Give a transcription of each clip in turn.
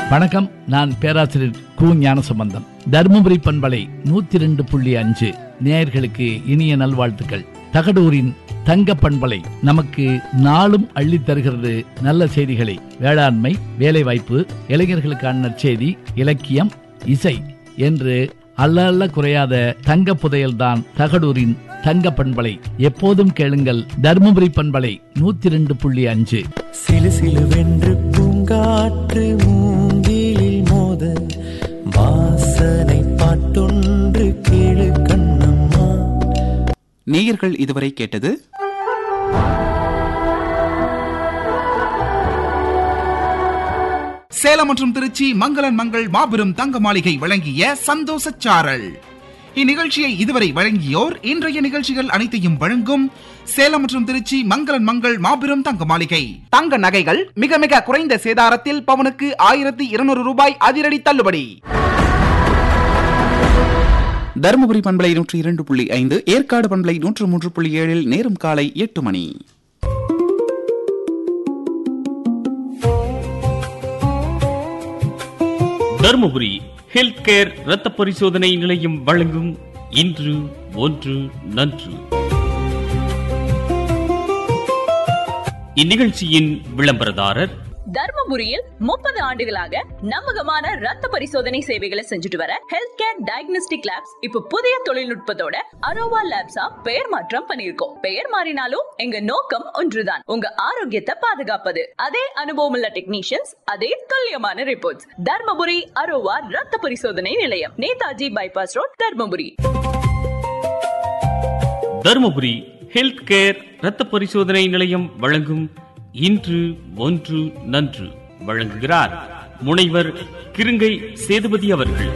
வணக்கம் நான் பேராசிரியர் கு ஞானசம்பந்தம் தருமபுரி பண்பலை நூத்தி ரெண்டு புள்ளி அஞ்சு நேயர்களுக்கு இனிய நல்வாழ்த்துக்கள் தகடூரின் தங்க பண்பலை நமக்கு நாளும் அள்ளித் தருகிறது நல்ல செய்திகளை வேளாண்மை வேலைவாய்ப்பு இளைஞர்களுக்கான நற்செய்தி இலக்கியம் இசை என்று அல்ல அல்ல குறையாத தங்க புதையல்தான் தகடூரின் தங்க பண்பலை எப்போதும் கேளுங்கள் தருமபுரி பண்பலை நூத்தி ரெண்டு புள்ளி அஞ்சு சிலு சிலுவென்று பூங்காற்று மூங்கிலில் மோத வாசனை பாட்டொன்று கேளு கண்ணம்மா நேயர்கள் இதுவரை கேட்டது சேலம் மற்றும் திருச்சி மங்களன் மங்கள் மாபெரும் தங்க மாளிகை வழங்கிய சந்தோஷ சாரல் இந்நிகழ்ச்சியை இதுவரை வழங்கியோர் இன்றைய நிகழ்ச்சிகள் அனைத்தையும் வழங்கும் சேலம் மற்றும் திருச்சி மங்களன் மங்கள் மாபெரும் தங்க மாளிகை தங்க நகைகள் மிக மிக குறைந்த சேதாரத்தில் பவனுக்கு ஆயிரத்தி இருநூறு ரூபாய் அதிரடி தள்ளுபடி தருமபுரி பண்பலை நூற்றி இரண்டு புள்ளி ஐந்து ஏற்காடு பண்பலை நூற்று மூன்று புள்ளி ஏழில் நேரம் காலை எட்டு மணி தருமபுரி ஹெல்த் கேர் இரத்த பரிசோதனை நிலையம் வழங்கும் இன்று ஒன்று நன்று இந்நிகழ்ச்சியின் விளம்பரதாரர் தர்மபுரியில் முப்பது ஆண்டுகளாக நம்பகமான ரத்த பரிசோதனை சேவைகளை செஞ்சுட்டு வர ஹெல்த் கேர் டயக்னோஸ்டிக் லேப்ஸ் இப்ப புதிய தொழில்நுட்பத்தோட அரோவா லேப்ஸா பெயர் மாற்றம் பண்ணிருக்கோம் பெயர் மாறினாலும் எங்க நோக்கம் ஒன்றுதான் உங்க ஆரோக்கியத்தை பாதுகாப்பது அதே அனுபவம் உள்ள டெக்னீஷியன்ஸ் அதே துல்லியமான ரிப்போர்ட்ஸ் தர்மபுரி அரோவா ரத்த பரிசோதனை நிலையம் Netaji bypass road Dharmapuri Dharmapuri health care இரத்த பரிசோதனை நிலையம் வழங்கும் இன்று ஒன்று நன்று வழங்குகிறார் முனைவர் கிருங்கை சேதுபதி அவர்கள்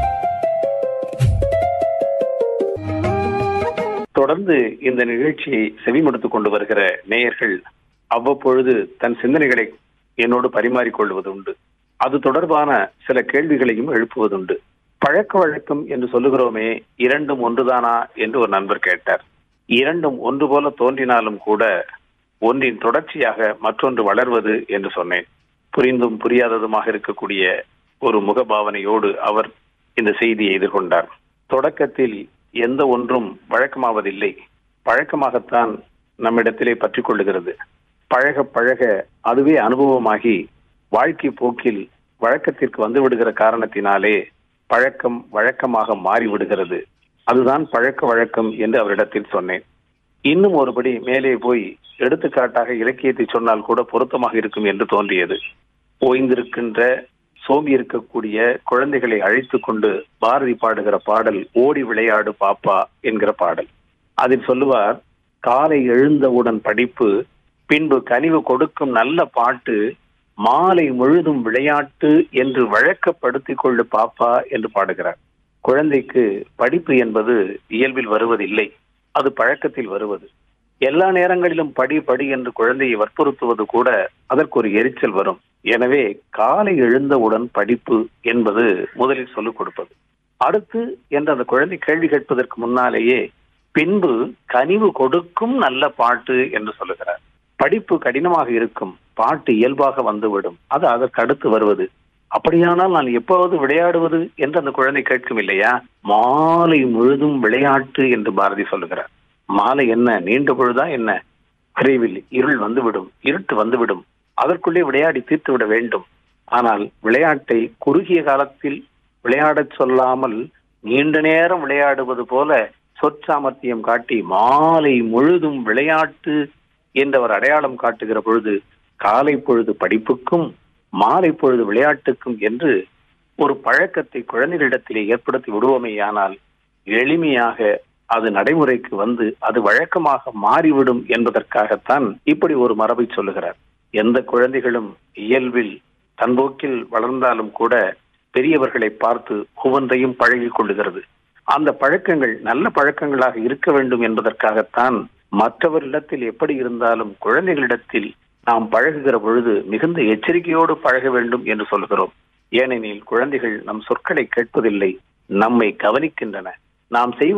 தொடர்ந்து இந்த நிகழ்ச்சியை செவிமடுத்துக் கொண்டு வருகிற நேயர்கள் அவ்வப்பொழுது தன் சிந்தனைகளை என்னோடு பரிமாறிக்கொள்வது உண்டு அது தொடர்பான சில கேள்விகளையும் எழுப்புவதுண்டு பழக்க வழக்கம் என்று சொல்லுகிறோமே இரண்டும் ஒன்றுதானா என்று ஒரு நண்பர் கேட்டார் இரண்டும் ஒன்று போல தோன்றினாலும் கூட ஒன்றின் தொடர்ச்சியாக மற்றொன்று வளர்வது என்று சொன்னேன் புரிந்தும் புரியாததுமாக இருக்கக்கூடிய ஒரு முகபாவனையோடு அவர் இந்த செய்தியை எதிர்கொண்டார் தொடக்கத்தில் எந்த ஒன்றும் வழக்கமாவதில்லை பழக்கமாகத்தான் நம்மிடத்திலே பற்றிக் கொள்ளுகிறது பழக பழக அதுவே அனுபவமாகி வாழ்க்கை போக்கில் வழக்கத்திற்கு வந்து விடுகிற காரணத்தினாலே பழக்கம் வழக்கமாக மாறிவிடுகிறது அதுதான் பழக்க வழக்கம் என்று அவரிடத்தில் சொன்னேன் இன்னும் ஒருபடி மேலே போய் எடுத்துக்காட்டாக இலக்கியத்தை சொன்னால் கூட பொருத்தமாக இருக்கும் என்று தோன்றியது ஓய்ந்திருக்கின்ற சோம்பி இருக்கக்கூடிய குழந்தைகளை அழைத்து கொண்டு பாரதி பாடுகிற பாடல் ஓடி விளையாடு பாப்பா என்கிற பாடல் அதில் சொல்லுவார் காலை எழுந்தவுடன் படிப்பு பின்பு கனிவு கொடுக்கும் நல்ல பாட்டு மாலை முழுதும் விளையாட்டு என்று வழக்கப்படுத்திக் கொள்ளு பாப்பா என்று பாடுகிறார் குழந்தைக்கு படிப்பு என்பது இயல்பில் வருவதில்லை அது பழக்கத்தில் வருவது எல்லா நேரங்களிலும் படி படி என்று குழந்தையை வற்புறுத்துவது கூட அதற்கு ஒரு எரிச்சல் வரும் எனவே காலை எழுந்தவுடன் படிப்பு என்பது முதலில் சொல்லிக் கொடுப்பது அடுத்து என்று அந்த குழந்தை கேள்வி கேட்பதற்கு முன்னாலேயே பின்பு கனிவு கொடுக்கும் நல்ல பாட்டு என்று சொல்லுகிறார் படிப்பு கடினமாக இருக்கும் பாட்டு இயல்பாக வந்துவிடும் அது அதற்கு அடுத்து வருவது அப்படியானால் நான் எப்போது விளையாடுவது என்று அந்த குழந்தை கேட்கும் இல்லையா மாலை முழுதும் விளையாட்டு என்று பாரதி சொல்லுகிறார் மாலை என்ன நீண்ட பொழுதா என்ன விரைவில் இருள் வந்துவிடும் இருட்டு வந்துவிடும் அதற்குள்ளே விளையாடி தீர்த்து விட வேண்டும் ஆனால் விளையாட்டை குறுகிய காலத்தில் விளையாடச் சொல்லாமல் நீண்ட நேரம் விளையாடுவது போல சொற்சாமர்த்தியம் காட்டி மாலை முழுதும் விளையாட்டு என்றவர் அடையாளம் காட்டுகிற பொழுது காலை பொழுது படிப்புக்கும் மாலை பொழுது விளையாட்டுக்கும் என்று ஒரு பழக்கத்தை குழந்தைகளிடத்திலே ஏற்படுத்தி விடுவோமேயானால் எளிமையாக அது நடைமுறைக்கு வந்து அது வழக்கமாக மாறிவிடும் என்பதற்காகத்தான் இப்படி ஒரு மரபை சொல்லுகிறார் எந்த குழந்தைகளும் இயல்பில் தன்போக்கில் வளர்ந்தாலும் கூட பெரியவர்களை பார்த்து ஒவ்வொன்றையும் பழகிக் கொள்ளுகிறது அந்த பழக்கங்கள் நல்ல பழக்கங்களாக இருக்க வேண்டும் என்பதற்காகத்தான் மற்றவரிடத்தில் எப்படி இருந்தாலும் குழந்தைகளிடத்தில் நாம் பழகுகிற பொழுது மிகுந்த எச்சரிக்கையோடு பழக வேண்டும் என்று சொல்கிறோம் ஏனெனில் குழந்தைகள் நம் சொற்களை கேட்பதில்லை நம்மை கவனிக்கின்றன நாம் செய்வ